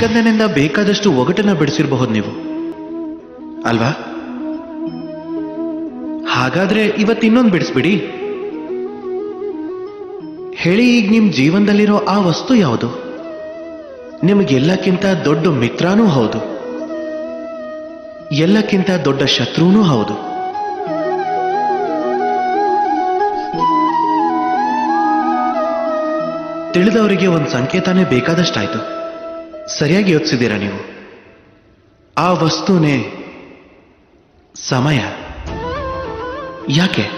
ಚಿಕ್ಕಂದಿನಿಂದ ಬೇಕಾದಷ್ಟು ಒಗಟನ್ನ ಬಿಡಿಸಿರಬಹುದು ನೀವು ಅಲ್ವಾ ಹಾಗಾದ್ರೆ ಇವತ್ತು ಇನ್ನೊಂದು ಬಿಡಿಸ್ಬಿಡಿ ಹೇಳಿ ಈಗ ನಿಮ್ ಜೀವನದಲ್ಲಿರೋ ಆ ವಸ್ತು ಯಾವುದು ನಿಮಗೆಲ್ಲಕ್ಕಿಂತ ದೊಡ್ಡ ಮಿತ್ರನೂ ಹೌದು ಎಲ್ಲಕ್ಕಿಂತ ದೊಡ್ಡ ಶತ್ರುನೂ ಹೌದು ತಿಳಿದವರಿಗೆ ಒಂದು ಸಂಕೇತನೇ ಬೇಕಾದಷ್ಟಾಯ್ತು ಸರಿಯಾಗಿ ಯೋಚಿಸಿದ್ದೀರಾ ನೀವು ಆ ವಸ್ತುನೇ ಸಮಯ ಯಾಕೆ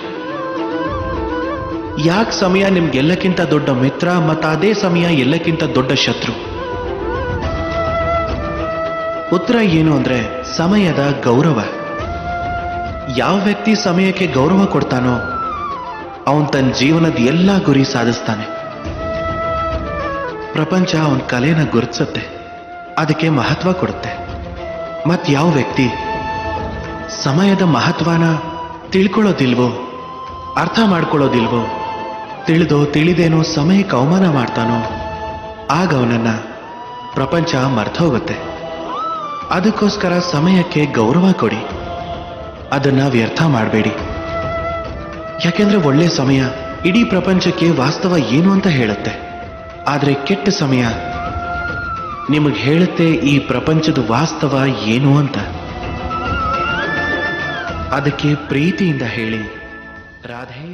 ಯಾಕೆ ಸಮಯ ನಿಮ್ಗೆಲ್ಲಕ್ಕಿಂತ ದೊಡ್ಡ ಮಿತ್ರ ಮತ್ತು ಅದೇ ಸಮಯ ಎಲ್ಲಕ್ಕಿಂತ ದೊಡ್ಡ ಶತ್ರು ಉತ್ತರ ಏನು ಅಂದ್ರೆ ಸಮಯದ ಗೌರವ ಯಾವ ವ್ಯಕ್ತಿ ಸಮಯಕ್ಕೆ ಗೌರವ ಕೊಡ್ತಾನೋ ಅವನ್ ತನ್ನ ಜೀವನದ ಎಲ್ಲ ಗುರಿ ಸಾಧಿಸ್ತಾನೆ ಪ್ರಪಂಚ ಅವನ ಕಲೆನ ಗುರುತಿಸುತ್ತೆ ಅದಕ್ಕೆ ಮಹತ್ವ ಕೊಡುತ್ತೆ ಮತ್ ಯಾವ ವ್ಯಕ್ತಿ ಸಮಯದ ಮಹತ್ವನ ತಿಳ್ಕೊಳ್ಳೋದಿಲ್ವೋ ಅರ್ಥ ಮಾಡ್ಕೊಳ್ಳೋದಿಲ್ವೋ ತಿಳಿದೋ ತಿಳಿದೇನೋ ಸಮಯಕ್ಕೆ ಅವಮಾನ ಮಾಡ್ತಾನೋ ಆಗ ಅವನನ್ನ ಪ್ರಪಂಚ ಮರ್ತೋಗುತ್ತೆ ಅದಕ್ಕೋಸ್ಕರ ಸಮಯಕ್ಕೆ ಗೌರವ ಕೊಡಿ ಅದನ್ನ ವ್ಯರ್ಥ ಮಾಡಬೇಡಿ ಯಾಕೆಂದ್ರೆ ಒಳ್ಳೆ ಸಮಯ ಇಡೀ ಪ್ರಪಂಚಕ್ಕೆ ವಾಸ್ತವ ಏನು ಅಂತ ಹೇಳುತ್ತೆ ಆದ್ರೆ ಕೆಟ್ಟ ಸಮಯ ನಿಮಗೆ ಹೇಳುತ್ತೆ ಈ ಪ್ರಪಂಚದ ವಾಸ್ತವ ಏನು ಅಂತ ಅದಕ್ಕೆ ಪ್ರೀತಿಯಿಂದ ಹೇಳಿ ರಾಧೆ